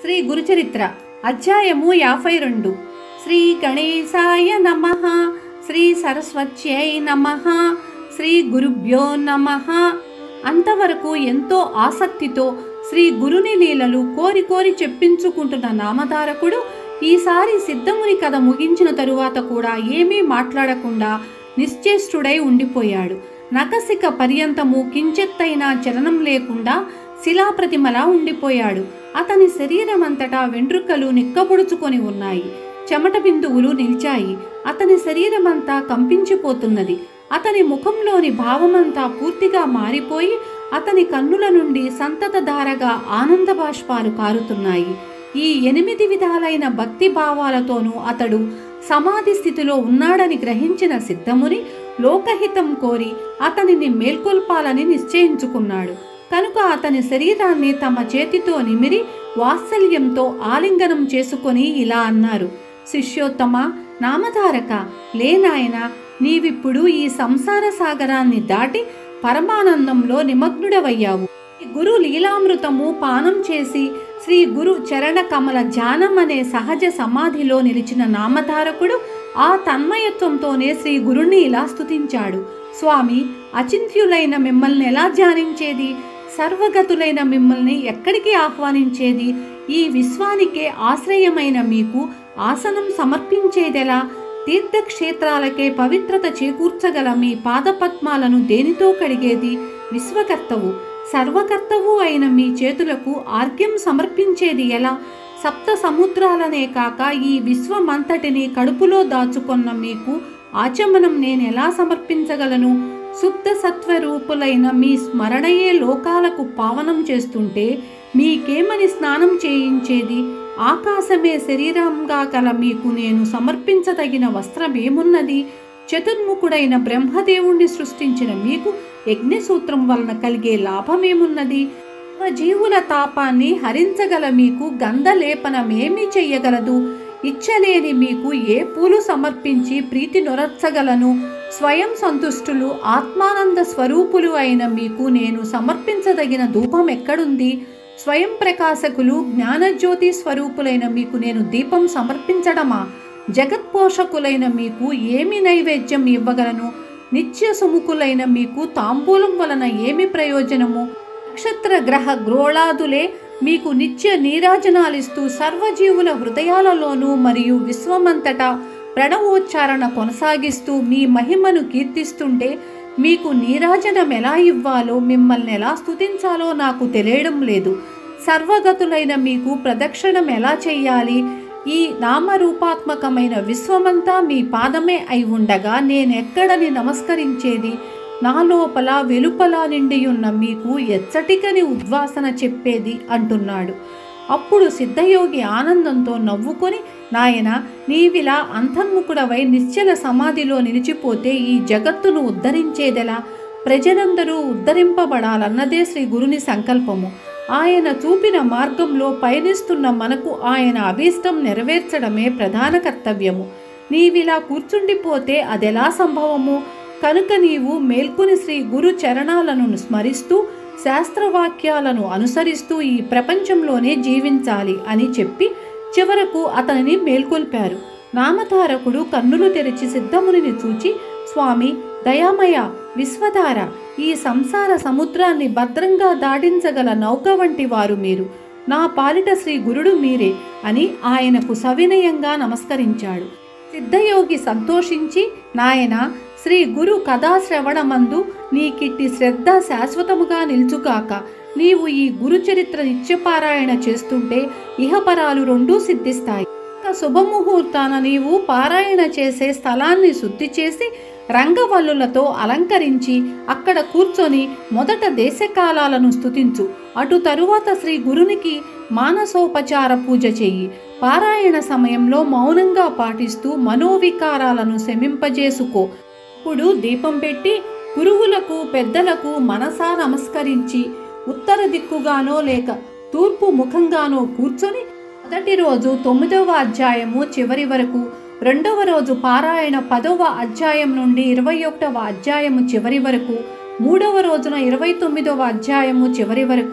శ్రీ గురుచరిత్ర అధ్యాయము యాభై రెండు శ్రీ గణేశాయ నమ శ్రీ సరస్వత్యై నమ శ్రీ గురుభ్యో నమ అంతవరకు ఎంతో ఆసక్తితో శ్రీ గురుని లీలలు కోరి కోరి చెప్పించుకుంటున్న నామధారకుడు ఈసారి సిద్ధముని కథ ముగించిన తరువాత కూడా ఏమీ మాట్లాడకుండా నిశ్చేష్టుడై ఉండిపోయాడు నకసిక పర్యంతము కించెత్తైనా చలనం లేకుండా శిలాప్రతిమలా ఉండిపోయాడు అతని శరీరమంతటా వెంట్రుకలు నిక్కబొడుచుకొని ఉన్నాయి చెమట బిందువులు నిలిచాయి అతని శరీరమంతా కంపించిపోతున్నది అతని ముఖంలోని భావమంతా పూర్తిగా మారిపోయి అతని కన్నుల నుండి సంతతధారగా ఆనంద బాష్పాలు కారుతున్నాయి ఈ ఎనిమిది విధాలైన భక్తి భావాలతోనూ అతడు సమాధి స్థితిలో ఉన్నాడని గ్రహించిన సిద్ధముని లోకహితం కోరి అతనిని మేల్కొల్పాలని నిశ్చయించుకున్నాడు కనుక అతని శరీరాన్ని తమ చేతితో నిమిరి వాత్సల్యంతో ఆలింగనం చేసుకొని ఇలా అన్నారు శిష్యోత్తమ నామధారక లేనాయన నీవిప్పుడు ఈ సంసార సాగరాన్ని దాటి పరమానందంలో నిమగ్నుడవయ్యావు ఈ గురు లీలామృతము పానం చేసి శ్రీ గురు చరణ కమల ధ్యానం అనే సహజ సమాధిలో నిలిచిన నామధారకుడు ఆ తన్మయత్వంతోనే శ్రీ గురుణ్ణి ఇలా స్తుతించాడు స్వామి అచింత్యులైన మిమ్మల్ని ఎలా ధ్యానించేది సర్వగతులైన మిమ్మల్ని ఎక్కడికి ఆహ్వానించేది ఈ విశ్వానికే ఆశ్రయమైన మీకు ఆసనం సమర్పించేదెలా తీర్థక్షేత్రాలకే పవిత్రత చేకూర్చగల మీ పాదపద్మాలను దేనితో కడిగేది విశ్వకర్తవు సర్వకర్తవు అయిన మీ చేతులకు ఆర్ఘ్యం సమర్పించేది ఎలా సప్త సముద్రాలనే కాక ఈ విశ్వమంతటిని కడుపులో దాచుకున్న మీకు ఆచమనం నేను ఎలా సమర్పించగలను శుద్ధ సత్వరూపులైన మీ స్మరణయే లోకాలకు పావనం చేస్తుంటే మీకేమని స్నానం చేయించేది ఆకాశమే శరీరంగా గల మీకు నేను సమర్పించదగిన వస్త్రమేమున్నది చతుర్ముఖుడైన బ్రహ్మదేవుణ్ణి సృష్టించిన మీకు యజ్ఞసూత్రం వలన కలిగే లాభమేమున్నది జీవుల తాపాన్ని హరించగల మీకు గంధలేపనమేమి చెయ్యగలదు ఇచ్చలేని మీకు ఏ పూలు సమర్పించి ప్రీతి నొరచ్చగలను స్వయం సంతుష్టులు ఆత్మానంద స్వరూపులు అయిన మీకు నేను సమర్పించదగిన ధూపం ఎక్కడుంది స్వయం ప్రకాశకులు జ్ఞానజ్యోతి స్వరూపులైన మీకు నేను దీపం సమర్పించడమా జగత్పోషకులైన మీకు ఏమి నైవేద్యం ఇవ్వగలను నిత్య సుముఖులైన మీకు తాంబూలం వలన ఏమి ప్రయోజనము నక్షత్ర గ్రహ గ్రోళాదులే మీకు నిత్య నీరాజనాలిస్తూ సర్వజీవుల హృదయాలలోనూ మరియు విశ్వమంతటా ప్రణవోచ్చారణ కొనసాగిస్తూ మీ మహిమను కీర్తిస్తుంటే మీకు నీరాజనం ఎలా ఇవ్వాలో మిమ్మల్ని ఎలా స్తుతించాలో నాకు తెలియడం లేదు సర్వగతులైన మీకు ప్రదక్షిణం ఎలా చెయ్యాలి ఈ నామరూపాత్మకమైన విశ్వమంతా మీ పాదమే అయి ఉండగా నేనెక్కడని నమస్కరించేది నా లోపల వెలుపల నిండియున్న మీకు ఎచ్చటికని ఉద్వాసన చెప్పేది అంటున్నాడు అప్పుడు సిద్ధయోగి ఆనందంతో నవ్వుకొని నాయన నీవిలా అంతర్ముఖుడవై నిశ్చల సమాధిలో నిలిచిపోతే ఈ జగత్తును ఉద్ధరించేదెలా ప్రజలందరూ ఉద్ధరింపబడాలన్నదే శ్రీ గురుని సంకల్పము ఆయన చూపిన మార్గంలో పయనిస్తున్న మనకు ఆయన అభీష్టం నెరవేర్చడమే ప్రధాన కర్తవ్యము నీవిలా కూర్చుండిపోతే అదెలా సంభవము కనుక నీవు మేల్కొని శ్రీ గురు చరణాలను స్మరిస్తూ శాస్త్రవాక్యాలను అనుసరిస్తూ ఈ ప్రపంచంలోనే జీవించాలి అని చెప్పి చివరకు అతనిని మేల్కొల్పారు నామధారకుడు కన్నులు తెరిచి సిద్ధమునిని చూచి స్వామి దయామయ విశ్వధార ఈ సంసార సముద్రాన్ని భద్రంగా దాటించగల నౌక వంటి వారు మీరు నా పాలిట శ్రీ గురుడు మీరే అని ఆయనకు సవినయంగా నమస్కరించాడు సిద్ధయోగి సంతోషించి నాయన శ్రీ గురు కథాశ్రవణమందు నీకిట్టి శ్రద్ధ శాశ్వతముగా నిల్చుగాక నీవు ఈ గురు చరిత్ర నిత్యపారాయణ చేస్తుంటే ఇహపరాలు రెండూ సిద్ధిస్తాయి ఒక శుభముహూర్తాన నీవు పారాయణ చేసే స్థలాన్ని శుద్ధి చేసి రంగవల్లులతో అలంకరించి అక్కడ కూర్చొని మొదట దేశకాలాలను స్తుతించు అటు తరువాత శ్రీ గురునికి మానసోపచార పూజ చెయ్యి పారాయణ సమయంలో మౌనంగా పాటిస్తూ మనోవికారాలను శమింపజేసుకో ఇప్పుడు దీపం పెట్టి గురువులకు పెద్దలకు మనసా నమస్కరించి ఉత్తర దిక్కుగానో లేక తూర్పు ముఖంగానో కూర్చొని మొదటి రోజు తొమ్మిదవ అధ్యాయము చివరి వరకు రెండవ రోజు పారాయణ పదవ అధ్యాయం నుండి ఇరవై ఒకటవ అధ్యాయము చివరి వరకు మూడవ రోజున ఇరవై తొమ్మిదవ అధ్యాయము చివరి వరకు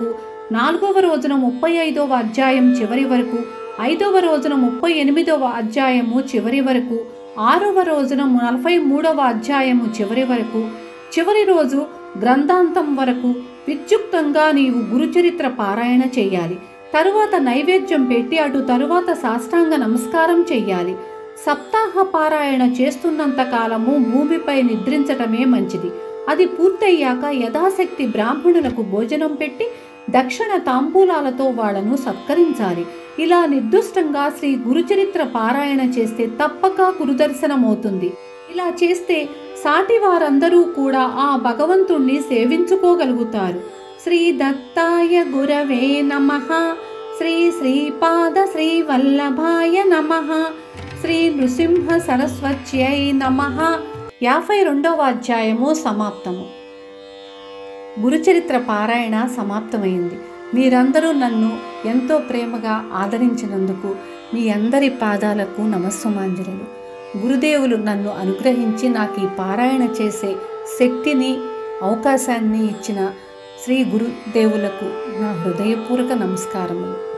నాలుగవ రోజున ముప్పై ఐదవ అధ్యాయం చివరి వరకు ఐదవ రోజున ముప్పై ఎనిమిదవ అధ్యాయము చివరి వరకు ఆరవ రోజున నలభై మూడవ అధ్యాయము చివరి వరకు చివరి రోజు గ్రంథాంతం వరకు విద్యుక్తంగా నీవు గురుచరిత్ర పారాయణ చెయ్యాలి తరువాత నైవేద్యం పెట్టి అటు తరువాత సాష్టాంగ నమస్కారం చెయ్యాలి సప్తాహ పారాయణ చేస్తున్నంత కాలము భూమిపై నిద్రించటమే మంచిది అది పూర్తయ్యాక యథాశక్తి బ్రాహ్మణులకు భోజనం పెట్టి దక్షిణ తాంబూలాలతో వాళ్లను సత్కరించాలి ఇలా నిర్దుష్టంగా శ్రీ గురుచరిత్ర పారాయణ చేస్తే తప్పక గురుదర్శనమవుతుంది ఇలా చేస్తే సాటి వారందరూ కూడా ఆ భగవంతుణ్ణి సేవించుకోగలుగుతారు శ్రీ దత్తాయ గురవే నమ శ్రీ శ్రీపాద శ్రీ వల్లభాయ నమ శ్రీ నృసింహ సరస్వత్యై నమ యాభై రెండవ అధ్యాయము సమాప్తము గురుచరిత్ర పారాయణ సమాప్తమైంది మీరందరూ నన్ను ఎంతో ప్రేమగా ఆదరించినందుకు మీ అందరి పాదాలకు నమస్సుమాంజలులు గురుదేవులు నన్ను అనుగ్రహించి నాకు ఈ పారాయణ చేసే శక్తిని అవకాశాన్ని ఇచ్చిన శ్రీ గురుదేవులకు నా హృదయపూర్వక నమస్కారములు